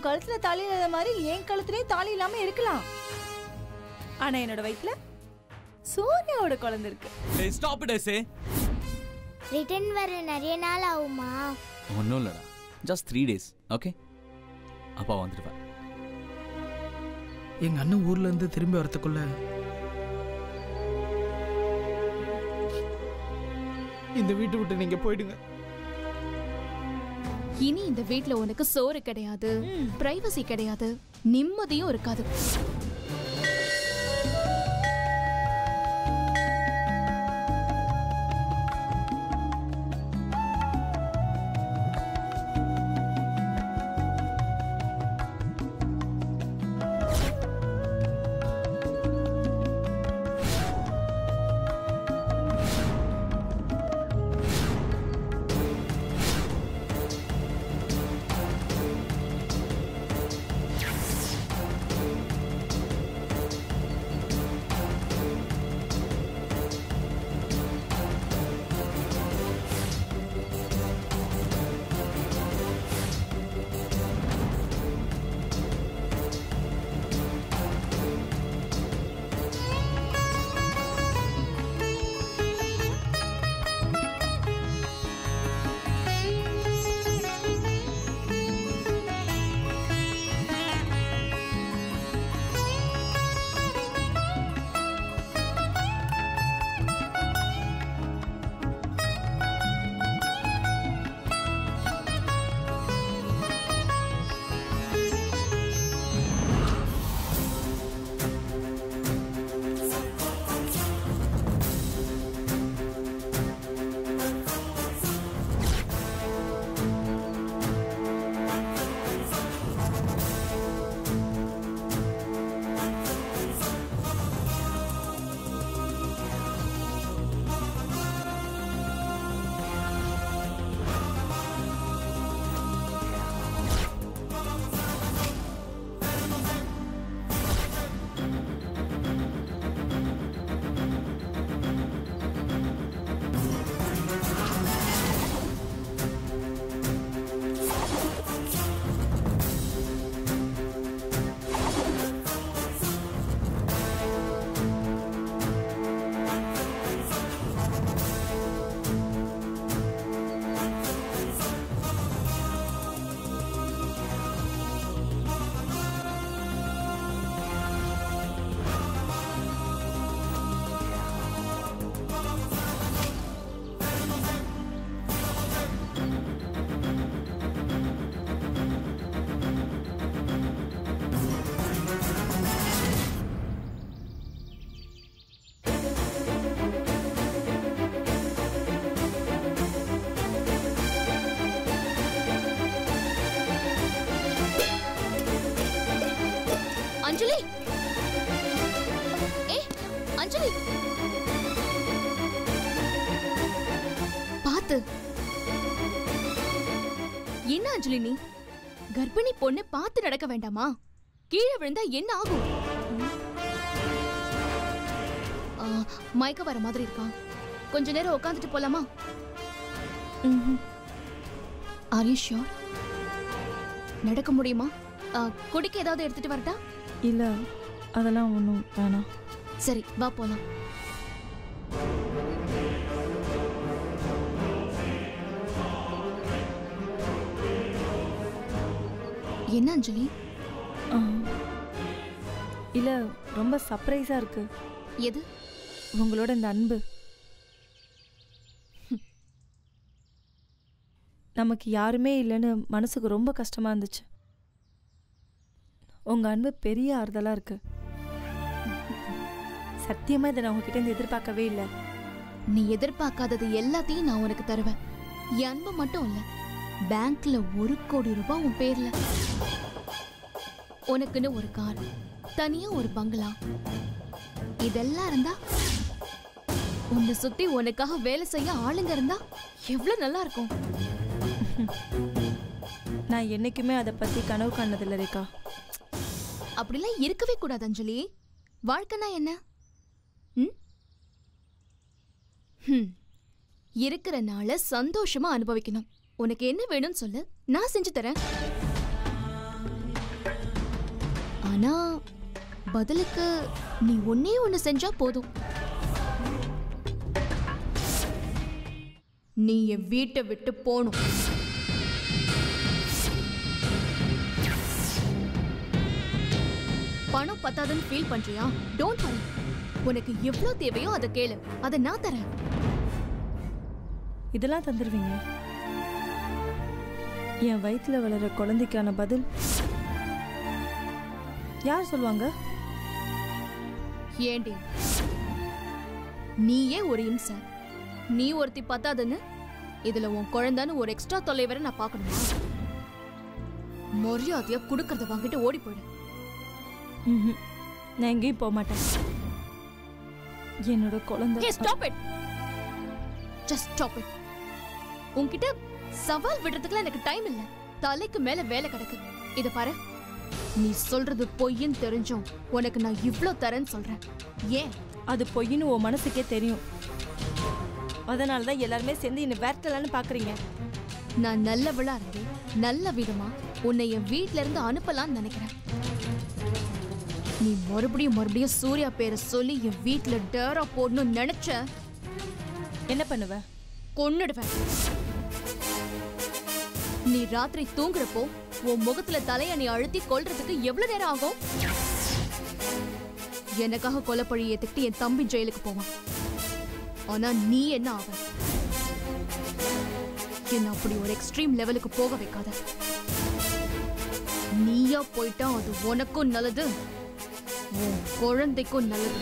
உன் கழுத்துல தாலி இல்லாத மாதிரி என் கழுத்துலயும் தாலி இல்லாம இருக்கலாம் ஆனா என்னோட வயித்துல சூர்யாவோட குழந்தை இருக்கு ஏய் ஸ்டாப் இட் ஐசே ரிட்டர்ன் வர நிறைய நாள் ஆகுமா ஒன்றும் இல்லைடா ஜஸ்ட் த்ரீ டேஸ் ஓகே அப்பா வந்துடுவேன் எங்க அண்ணன் ஊர்ல இருந்து திரும்பி வரத்துக்குள்ள இந்த வீட்டை விட்டு நீங்க போயிடுங்க இனி இந்த வீட்ல உனக்கு சோறு கிடையாது பிரைவசி கிடையாது நிம்மதியும் இருக்காது அஞ்சலி ஏ அஞ்சலி பாத்து என்ன அஞ்சலி நீ கர்ப்பிணி பொண்ணு பார்த்து நடக்க வேண்டாமா கீழே விழுந்தா என்ன ஆகும் ஆ, மயக்க வர மாதிரி இருக்கா கொஞ்ச நேரம் உட்காந்துட்டு போலாமா ஆர் யூ ஷியோர் நடக்க முடியுமா ஆ, குடிக்க ஏதாவது எடுத்துட்டு வரட்டா இல்ல அதெல்லாம் ஒன்றும் வேணாம் சரி வா போலாம் என்ன அஞ்சலி ஆ. இல்ல ரொம்ப சர்ப்ரைஸா இருக்கு எது உங்களோட இந்த அன்பு நமக்கு யாருமே இல்லைன்னு மனசுக்கு ரொம்ப கஷ்டமா இருந்துச்சு உங்க அன்பு பெரிய ஆறுதலா இருக்கு சத்தியமா இதை நான் உங்ககிட்ட இருந்து எதிர்பார்க்கவே இல்லை நீ எதிர்பார்க்காதது எல்லாத்தையும் நான் உனக்கு தருவேன் என் அன்பு மட்டும் இல்ல பேங்க்ல ஒரு கோடி ரூபாய் உன் பேர்ல உனக்குன்னு ஒரு கார் தனியா ஒரு பங்களா இதெல்லாம் இருந்தா உன்னை சுத்தி உனக்காக வேலை செய்ய ஆளுங்க இருந்தா எவ்வளவு நல்லா இருக்கும் நான் என்னைக்குமே அதை பத்தி கனவு காணதில்லை ரேகா அப்படிலாம் இருக்கவே கூடாது அஞ்சலி வாழ்க்கைனா என்ன ம்? ஹம். இருக்கிற நாள சந்தோஷமா அனுபவிக்கணும் உனக்கு என்ன வேணும்னு சொல்லு நான் செஞ்சு தரேன் ஆனா பதிலுக்கு நீ ஒன்னே ஒண்ணு செஞ்சா போதும் நீ என் வீட்டை விட்டு போகணும் பணம் பத்தாதுன்னு ஃபீல் பண்றியா டோன்ட் வரி உனக்கு எவ்வளவு தேவையோ அதை கேளு அதை நான் தரேன் இதெல்லாம் தந்துடுவீங்க என் வயித்துல வளர குழந்தைக்கான பதில் யார் சொல்லுவாங்க ஏண்டி நீயே ஒரு இம்சை நீ ஒருத்தி பத்தாதுன்னு இதுல உன் குழந்தைன்னு ஒரு எக்ஸ்ட்ரா தொல்லை வரை நான் பார்க்கணுமா மரியாதையா குடுக்கறத வாங்கிட்டு ஓடி போயிடு ம்ஹும். நான் எங்கேயும் போக மாட்டேன் என்னோட குழந்தை hey stop it just stop it உன்கிட்ட சவால் விடுறதுக்குலாம் எனக்கு டைம் இல்ல தலைக்கு மேல வேலை கிடக்கு இத பாரு நீ சொல்றது பொய்ன்னு தெரிஞ்சும் உனக்கு நான் இவ்ளோ தரேன்னு சொல்றேன் ஏன் அது பொய்ன்னு உன் மனசுக்கே தெரியும் அதனால தான் எல்லாருமே சேர்ந்து என்னை வேர்த்தலான்னு பாக்குறீங்க நான் நல்லவளா இருந்து நல்ல விதமா உன்னை என் வீட்ல இருந்து அனுப்பலாம்னு நினைக்கிறேன் நீ மறுபடியும் மறுபடியும் சூர்யா பேரை சொல்லி என் வீட்ல டேரா போடணும்னு நினைச்ச என்ன பண்ணுவ கொன்னுடுவேன் நீ ராத்திரி தூங்குறப்போ உன் முகத்துல தலைய நீ அழுத்தி கொல்றதுக்கு எவ்வளவு நேரம் ஆகும் எனக்காக கொலைப்பழி ஏத்துக்கிட்டு என் தம்பி ஜெயிலுக்கு போவான் ஆனா நீ என்ன ஆவ என்ன அப்படி ஒரு எக்ஸ்ட்ரீம் லெவலுக்கு போக வைக்காத நீயா போயிட்டா அது உனக்கும் நல்லது உன் குழந்தைக்கும் நல்லது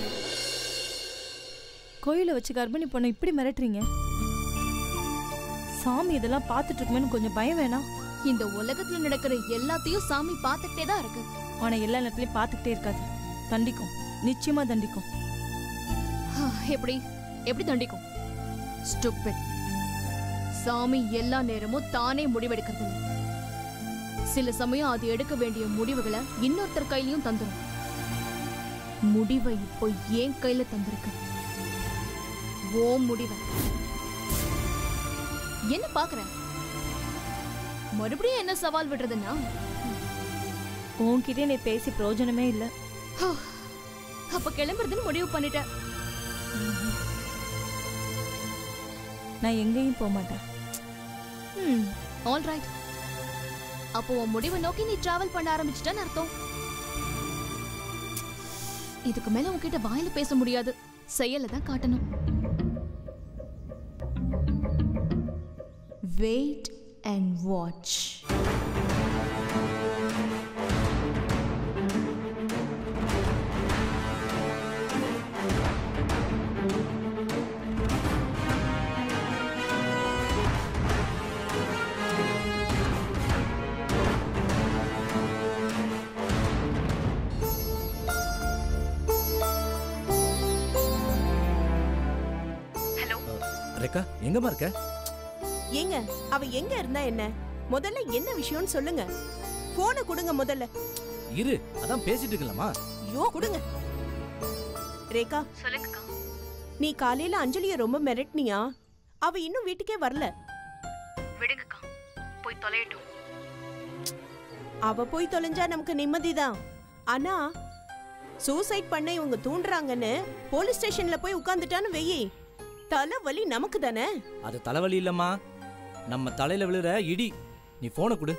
கோயிலை வச்சு கர்ப்பிணி பொண்ணை இப்படி மிரட்டுறீங்க சாமி இதெல்லாம் பார்த்துட்டு இருக்குமேன்னு கொஞ்சம் பயம் வேணாம் இந்த உலகத்துல நடக்கிற எல்லாத்தையும் சாமி பார்த்துட்டே தான் இருக்கு ஆனா எல்லா நேரத்துலயும் பார்த்துக்கிட்டே இருக்காது தண்டிக்கும் நிச்சயமா தண்டிக்கும் எப்படி எப்படி தண்டிக்கும் ஸ்டூபிட் சாமி எல்லா நேரமும் தானே முடிவெடுக்கிறது இல்ல. சில சமயம் அது எடுக்க வேண்டிய முடிவுகளை இன்னொருத்தர் கையிலயும் தந்துரும் முடிவை இப்போ என் கையில தந்திருக்கு ஓ முடிவை என்ன பாக்குற மறுபடியும் என்ன சவால் விடுறதுன்னா உன்கிட்ட நீ பேசி பிரயோஜனமே இல்ல அப்ப கிளம்புறதுன்னு முடிவு பண்ணிட்டேன் நான் எங்கேயும் போக மாட்டேன் ம் ஆல் ரைட் அப்போ உன் முடிவை நோக்கி நீ டிராவல் பண்ண ஆரம்பிச்சிட்டேன்னு அர்த்தம் இதுக்கு மேல உன்கிட்ட வாயில பேச முடியாது செயல தான் காட்டணும் வெயிட் அண்ட் வாட்ச் ரேக்கா எங்கம்மா இருக்க ஏங்க அவ எங்க இருந்தா என்ன முதல்ல என்ன விஷயம்னு சொல்லுங்க போனை கொடுங்க முதல்ல இரு அதான் பேசிட்டு இருக்கலாமா ஐயோ கொடுங்க ரேகா நீ காலையில அஞ்சலிய ரொம்ப மிரட்டினியா அவ இன்னும் வீட்டுக்கே வரல விடுங்கக்கா போய் தொலையட்டும் அவ போய் தொலைஞ்சா நமக்கு நிம்மதிதான் ஆனா சூசைட் பண்ண இவங்க தூண்டுறாங்கன்னு போலீஸ் ஸ்டேஷன்ல போய் உட்கார்ந்துட்டான்னு வெயி தலை வலி நமக்கு தானே அது தலைவலி இல்லம்மா நம்ம தலையில விழுற இடி நீ போனை கொடு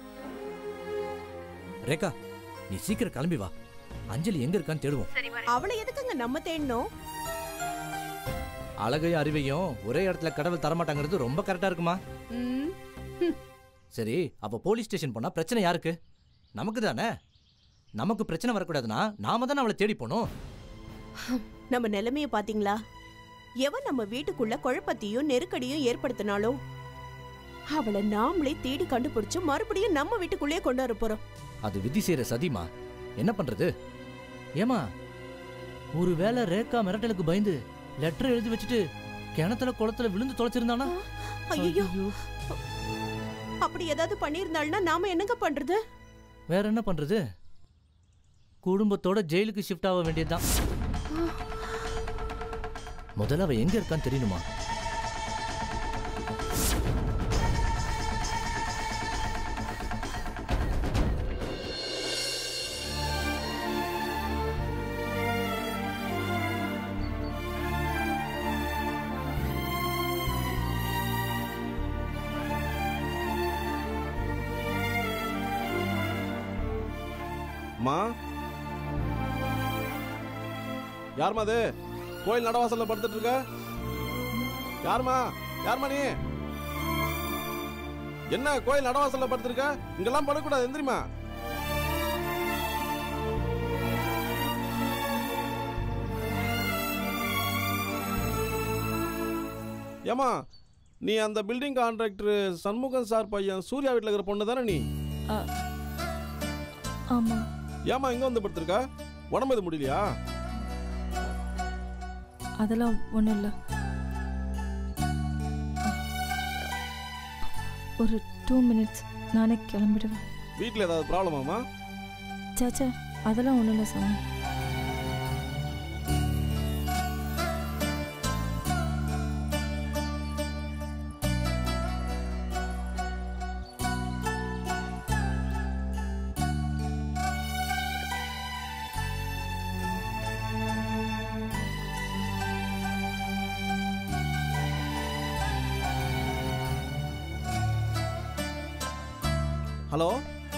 ரேகா நீ சீக்கிரம் கிளம்பி வா அஞ்சலி எங்க இருக்கான்னு தேடுவோம் அவளை எதுக்குங்க நம்ம தேடணும் அழகையும் அறிவையும் ஒரே இடத்துல கடவுள் தரமாட்டாங்கிறது ரொம்ப கரெக்டா இருக்குமா ம், சரி அப்ப போலீஸ் ஸ்டேஷன் போனா பிரச்சனை யாருக்கு நமக்கு தானே நமக்கு பிரச்சனை வரக்கூடாதுன்னா நாம தானே அவளை தேடி போகணும் நம்ம நிலைமைய பாத்தீங்களா எவன் நம்ம வீட்டுக்குள்ள குழப்பத்தையும் நெருக்கடியும் ஏற்படுத்தினாலோ அவளை நாமளே தேடி கண்டுபிடிச்சு மறுபடியும் நம்ம வீட்டுக்குள்ளேயே கொண்டு வர போறோம் அது விதி செய்யற சதிமா என்ன பண்றது ஏமா ஒருவேளை ரேகா மிரட்டலுக்கு பயந்து லெட்டர் எழுதி வச்சுட்டு கிணத்துல குளத்துல விழுந்து தொலைச்சிருந்தானா ஐயோ ஐயோ. அப்படி ஏதாவது பண்ணியிருந்தாள்னா நாம என்னங்க பண்றது வேற என்ன பண்றது குடும்பத்தோட ஜெயிலுக்கு ஷிஃப்ட் ஆக வேண்டியதுதான் முதல்ல அவ எங்க இருக்கான்னு தெரியணுமா அம்மா யாரும்மா அது கோயில் நடவாசல்ல படுத்துட்டு இருக்க யாரும்மா யாரும்மா நீ என்ன கோயில் நடவாசல்ல படுத்திருக்க இங்கெல்லாம் படக்கூடாது எந்திரிமா ஏமா நீ அந்த பில்டிங் கான்ட்ராக்டர் சண்முகம் சார் பையன் சூர்யா வீட்டில் இருக்கிற பொண்ணு தானே நீ ஆமா ஏமா இங்க வந்து படுத்திருக்க உடம்பு இது முடியலையா அதெல்லாம் ஒன்றும் இல்லை ஒரு டூ மினிட்ஸ் நானே கிளம்பிடுவேன் வீட்டில் ஏதாவது ப்ராப்ளமாமா சாச்சா அதெல்லாம் ஒன்றும் இல்லை சாமி ஹலோ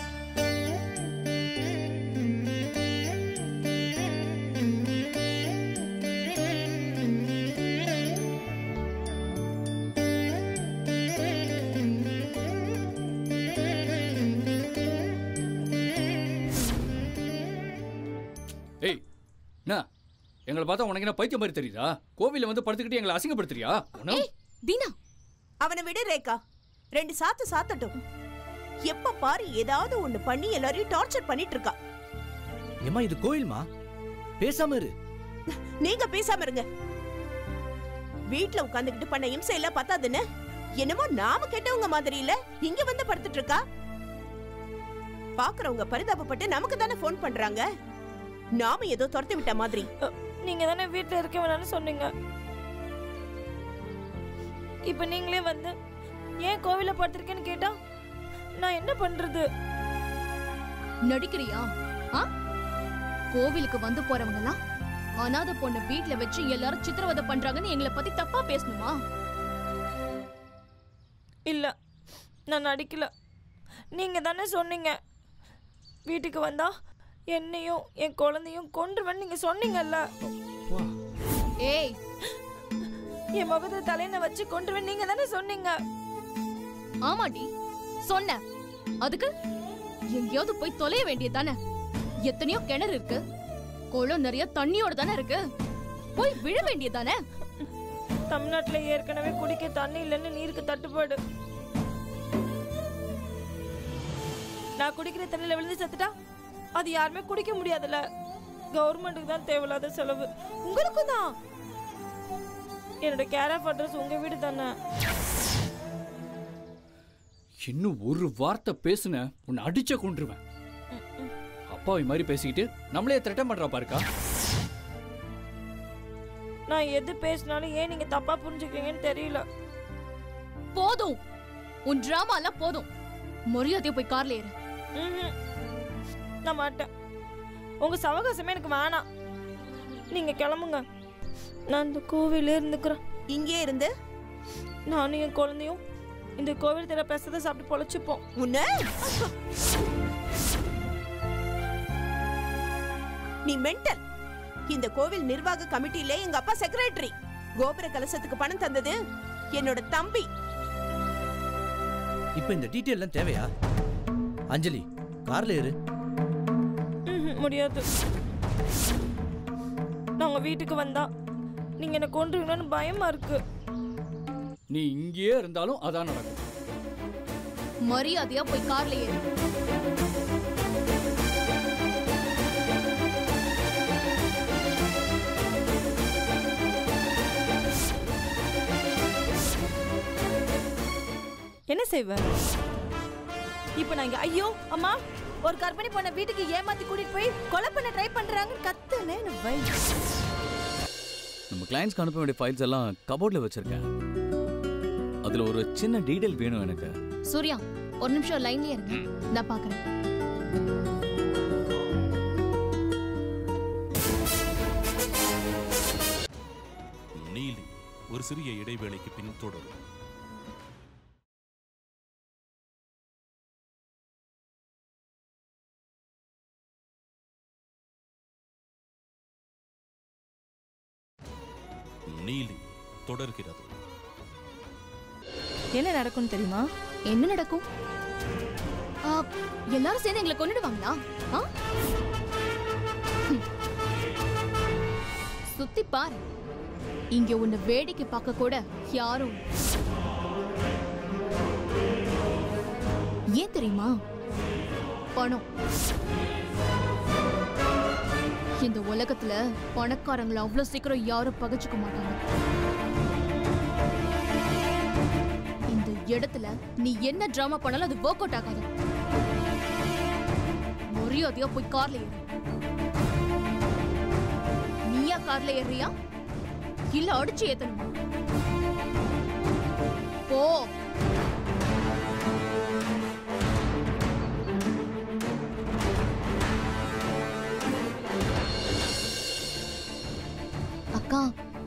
ஏய் என்ன எங்களை பார்த்தா உனக்கு என்ன பைத்தியம் மாதிரி தெரியுதா கோவில்ல வந்து படுத்துக்கிட்டு எங்களை அசிங்கப்படுத்துறியா உன்ன- ஏய் தீனா அவனை விடு ரேகா ரெண்டு சாத்து சாத்தட்டும் எப்ப பாரு ஏதாவது ஒண்ணு பண்ணி எல்லாரையும் டார்ச்சர் பண்ணிட்டு இருக்கா ஏமா இது கோயில்மா பேசாம இரு நீங்க பேசாம இருங்க வீட்ல உட்கார்ந்துகிட்டு பண்ண இம்சை எல்லாம் பத்தாதுன்னு என்னமோ நாம கெட்டவங்க மாதிரி இல்ல இங்க வந்து படுத்துட்டு இருக்கா பாக்குறவங்க பரிதாபப்பட்டு நமக்கு தானே ஃபோன் பண்றாங்க நாம ஏதோ துரத்தி விட்ட மாதிரி நீங்க தானே வீட்டில் இருக்க வேணாம்னு சொன்னீங்க இப்போ நீங்களே வந்து ஏன் கோவிலில் படுத்திருக்கேன்னு கேட்டா நான் என்ன பண்றது நடிக்கிறியா ஆ கோவிலுக்கு வந்து போறவங்க எல்லாம் அனாதை பொண்ணு வீட்ல வச்சு எல்லாரும் சித்திரவதை பண்றாங்கன்னு எங்களை பத்தி தப்பா பேசணுமா இல்ல நான் நடிக்கல நீங்க தானே சொன்னீங்க வீட்டுக்கு வந்தா என்னையும் என் குழந்தையும் கொன்றுவேன்னு நீங்க சொன்னீங்கல்ல ஏய் என் முகத்தை தலையில வச்சு கொன்றுவேன் நீங்க தானே சொன்னீங்க ஆமாடி சொன்ன அதுக்கு எங்கேயாவது போய் தொலைய வேண்டியதானே எத்தனையோ கிணறு இருக்கு குளம் நிறைய தண்ணியோட தானே இருக்கு போய் விழ வேண்டியதானே தமிழ்நாட்டுல ஏற்கனவே குடிக்க தண்ணி இல்லைன்னு நீருக்கு தட்டுப்பாடு நான் குடிக்கிற தண்ணியில விழுந்து செத்துட்டா அது யாருமே குடிக்க முடியாதுல்ல கவர்மெண்ட்டுக்கு தான் தேவையில்லாத செலவு உங்களுக்கும் தான் என்னோட கேர் ஆஃப் அட்ரஸ் உங்க வீடு தானே இன்னும் ஒரு வார்த்தை பேசுன உன்னை அடிச்ச கொண்டுருவேன் அப்பாவி மாதிரி பேசிக்கிட்டு நம்மளே திரட்டம் பண்றா பாருக்கா நான் எது பேசினாலும் ஏன் நீங்க தப்பா புரிஞ்சுக்கிறீங்கன்னு தெரியல போதும் உன் டிராமா எல்லாம் போதும் மரியாதையா போய் கார்ல ஏறு ம்ஹும். நான் மாட்டேன் உங்க சவகாசமே எனக்கு வேணாம் நீங்க கிளம்புங்க நான் இந்த கோவிலே இருந்துக்கிறேன் இங்கே இருந்து நானும் என் குழந்தையும் இந்த கோவில் தர பிரசாதம் சாப்பிட்டு பொழைச்சுப்போம் உன்ன நீ மென்டல் இந்த கோவில் நிர்வாக கமிட்டியில எங்க அப்பா செக்ரட்டரி கோபுர கலசத்துக்கு பணம் தந்தது என்னோட தம்பி இப்ப இந்த டீட்டெயில் எல்லாம் தேவையா அஞ்சலி கார்ல ஏறு ம்ஹும், முடியாது நாங்க வீட்டுக்கு வந்தா நீங்க என்ன கொன்றுவீங்கன்னு பயமா இருக்கு நீ இங்கேயே இருந்தாலும் அதான் நடக்கும் மரியாதையா போய் கார்ல ஏறு என்ன செய்வ இப்ப நான் இங்க ஐயோ அம்மா ஒரு கர்ப்பிணி பொண்ணை வீட்டுக்கு ஏமாத்தி கூட்டிட்டு போய் கொலை பண்ண ட்ரை பண்றாங்க கத்துனேன்னு வை நம்ம கிளைண்ட்ஸ்க்கு அனுப்ப வேண்டிய ஃபைல்ஸ் எல்லாம் கபோர்டில் வச்சிருக்கேன் அதுல ஒரு சின்ன டீடைல் வேணும் எனக்கு சூர்யா ஒரு நிமிஷம் லைன்லயே இருங்க நான் பாக்குறேன் நீலி ஒரு சிறிய இடைவேளைக்கு பின் தொடரும் நீலி தொடர்கிறது என்ன நடக்கும்னு தெரியுமா என்ன நடக்கும் ஆ, எல்லாரும் சேர்ந்து எங்களை கொன்னுடுவாங்களா ஆ? ஹம். சுத்தி பாரு இங்க உன்னை வேடிக்கை பார்க்க கூட யாரும் ஏன் தெரியுமா பணம் இந்த உலகத்துல பணக்காரங்களை அவ்வளவு சீக்கிரம் யாரும் பகைச்சுக்க மாட்டாங்க இந்த இடத்துல நீ என்ன டிராமா பண்ணாலும் அது ஒர்க் அவுட் ஆகாது மரியாதையா போய் கார்ல ஏறு நீயா கார்ல ஏறியா இல்ல அடிச்சு ஏத்தணுமா போ அக்கா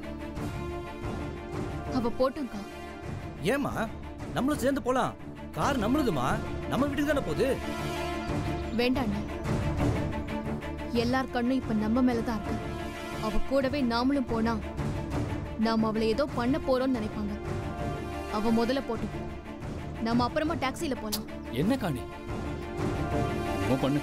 அவ போட்டும்க்கா ஏமா நம்மளும் சேர்ந்து போலாம் கார் நம்மளுதுமா நம்ம வீட்டுக்கு தானே போகுது வேண்டாண்ண எல்லார் கண்ணும் இப்ப நம்ம மேலதான் இருக்கு அவ கூடவே நாமளும் போனா நாம அவளை ஏதோ பண்ண போறோம்னு நினைப்பாங்க அவ முதல்ல போட்டும் நம்ம அப்புறமா டாக்ஸில போலாம் என்ன காணி உன் பண்ணு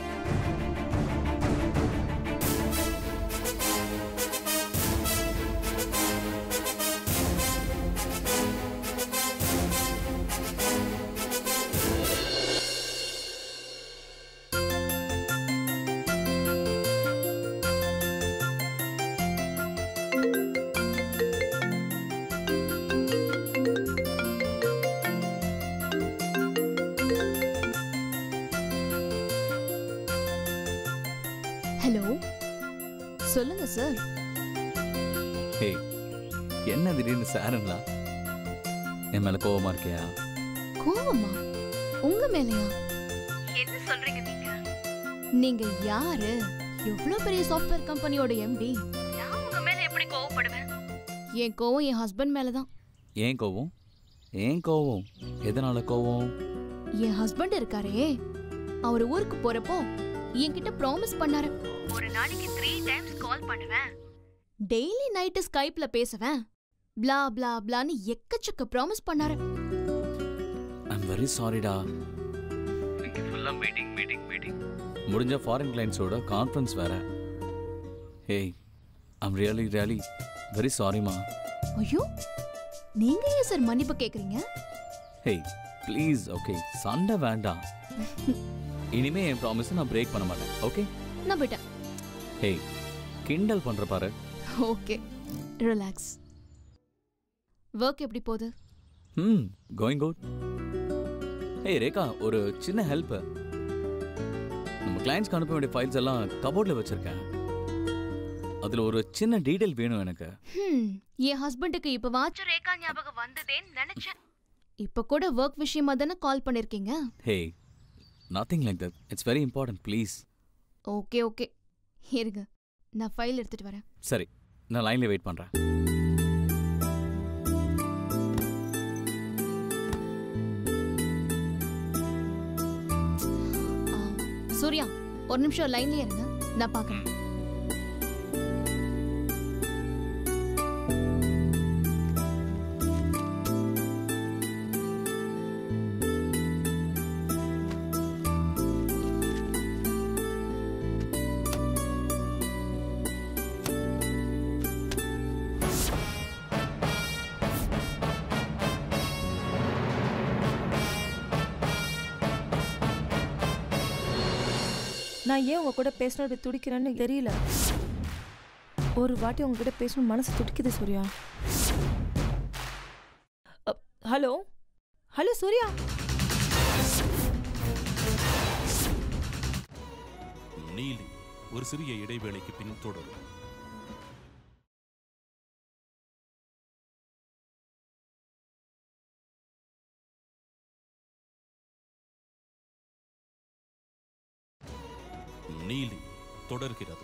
ஹலோ சொல்லுங்க சார் ஹே என்ன திடீர்னு சாருங்களா என் மேல கோவமா இருக்கியா கோவமா உங்க மேலயா என்ன சொல்றீங்க நீங்க நீங்க யாரு எவ்வளவு பெரிய சாஃப்ட்வேர் கம்பெனியோட எம்டி நான் உங்க மேல எப்படி கோவப்படுவேன் என் கோவம் என் ஹஸ்பண்ட் மேலதான் ஏன் கோவம் ஏன் கோவம் எதனால கோவம் என் ஹஸ்பண்ட் இருக்காரே அவர் ஊருக்கு போறப்போ என்கிட்ட ப்ராமிஸ் பண்ணாரு ஒரு நாளைக்கு த்ரீ டைம்ஸ் கால் பண்ணுவேன் டெய்லி நைட்டு ஸ்கைப்ல பேசுவேன் blah blah பிளான்னு எக்கச்சக்க ப்ராமிஸ் பண்ணாரு ஐம் வெரி சாரிடா ஃபுல்லாக மீட்டிங் மீட்டிங் மீட்டிங் முடிஞ்ச ஃபாரின் கிளைண்ட்ஸோட கான்ஃபரன்ஸ் வேற hey I'm really really very சாரிமா ஐயோ நீங்க ஏன் சார் மன்னிப்பு கேக்குறீங்க ஹேய் ப்ளீஸ் ஓகே சண்டை வேண்டாம் இனிமே என் ப்ராமிஸை நான் பிரேக் பண்ண மாட்டேன் ஓகே நான் போயிட்டேன் ஹேய் கிண்டல் பண்ற பாரு ஓகே ரிலாக்ஸ் ஒர்க் எப்படி போகுது ம் கோயிங் குட் ஏய் ரேகா ஒரு சின்ன ஹெல்ப் நம்ம கிளைண்ட்ஸ்க்கு அனுப்ப வேண்டிய ஃபைல்ஸ் எல்லாம் கபோர்டில் வச்சிருக்கேன் அதில் ஒரு சின்ன டீடைல் வேணும் எனக்கு ஹம், என் ஹஸ்பண்டுக்கு இப்ப வாட்ச் ரேகா ஞாபகம் வந்ததேன்னு நினைச்சேன் இப்ப கூட ஒர்க் விஷயமா தானே கால் பண்ணிருக்கீங்க hey nothing like that it's very important please okay okay இருங்க நான் ஃபைல் எடுத்துட்டு வரேன் சரி நான் லைனில் வெயிட் பண்ணுறேன் ஆ, சூர்யா ஒரு நிமிஷம் லைன்லயே இருங்க நான் பார்க்கறேன் நான் ஏன் உங்க கூட பேசணும் அப்படி துடிக்கிறேன்னு தெரியல ஒரு வாட்டி உங்ககிட்ட பேசணும் மனசு துடிக்குது சூர்யா அ, ஹலோ ஹலோ சூர்யா நீலி ஒரு சிறிய இடைவேளைக்கு பின் தொடரும் நீலி தொடர்கிறது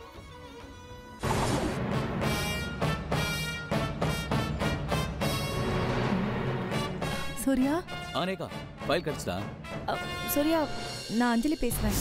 சூர்யா ஆ ரேகா ஃபைல் கிடச்சிட்டா அ, சூர்யா நான் அஞ்சலி பேசுறேன்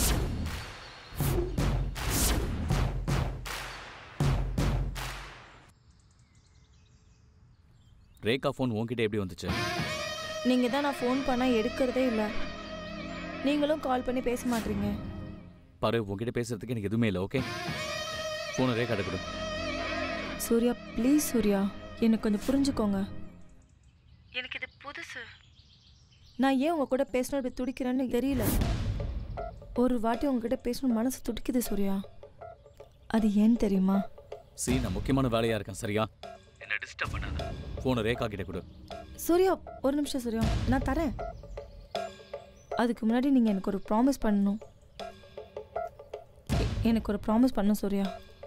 ரேகா ஃபோன் உன்கிட்ட எப்படி வந்துச்சு நீங்க தான் நான் ஃபோன் பண்ணா எடுக்கிறதே இல்லை நீங்களும் கால் பண்ணி பேச மாட்டீங்க பாரு உன்கிட்ட பேசுறதுக்கு எனக்கு எதுவுமே இல்லை ஓகே ஃபோனை ரேகா கொடு சூர்யா ப்ளீஸ் சூர்யா எனக்கு கொஞ்சம் புரிஞ்சுக்கோங்க எனக்கு இது புதுசு நான் ஏன் உங்க கூட பேசணும் இப்படி துடிக்கிறேன்னு தெரியல ஒரு வாட்டி உங்ககிட்ட பேசணும் மனசு துடிக்குது சூர்யா அது ஏன்னு தெரியுமா சி நான் முக்கியமான வேலையா இருக்கேன் சரியா என்ன டிஸ்டர்ப் பண்ணாத ஃபோனை ரேகா கிட்ட கொடு சூர்யா ஒரு நிமிஷம் சூர்யா நான் தரேன் அதுக்கு முன்னாடி நீங்கள் எனக்கு ஒரு ப்ராமிஸ் பண்ணணும் எ- எனக்கு ஒரு ப்ராமிஸ் பண்ணணும் சூர்யா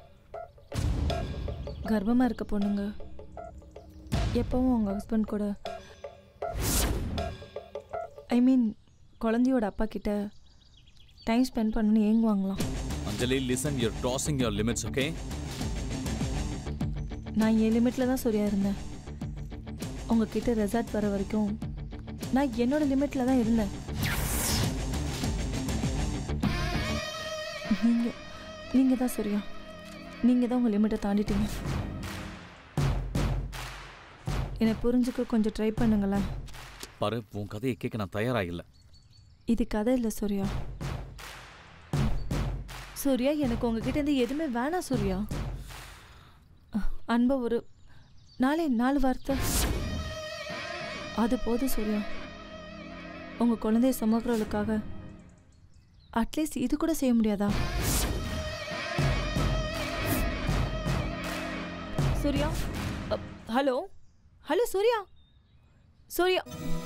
கர்ப்பமாக இருக்க பொண்ணுங்க எப்பவும் உங்கள் ஹஸ்பண்ட் கூட ஐ மீன் குழந்தையோட அப்பா கிட்ட டைம் ஸ்பெண்ட் பண்ணணும்னு ஏங்குவாங்களாம் அஞ்சலி லிசன் யூர் டாசிங் யுவர் லிமிட்ஸ் ஓகே நான் என் லிமிட்டில் தான் சூர்யா இருந்தேன் உங்ககிட்ட ரெசார்ட் வர வரைக்கும் நான் என்னோட லிமிட்டில் தான் இருந்தேன் நீங்கள் நீங்கள் தான் சூர்யா நீங்கள் தான் உங்கள் லிமிட்டை தாண்டிட்டீங்க என்னை புரிஞ்சுக்க கொஞ்சம் ட்ரை பண்ணுங்களேன் பாரு உன் கதையை கேட்க நான் தயாராக இல்லை இது கதை இல்லை சூர்யா சூர்யா எனக்கு உங்ககிட்ட இருந்து எதுவுமே வேணாம் சூர்யா அஹ், அன்பா ஒரு நாளே நாலு வார்த்தை அது போதும் சூர்யா உங்க குழந்தைய சுமக்கிறவளுக்காக அட்லீஸ்ட் இது கூட செய்ய முடியாதா சூர்யா அ, ஹலோ ஹலோ சூர்யா சூர்யா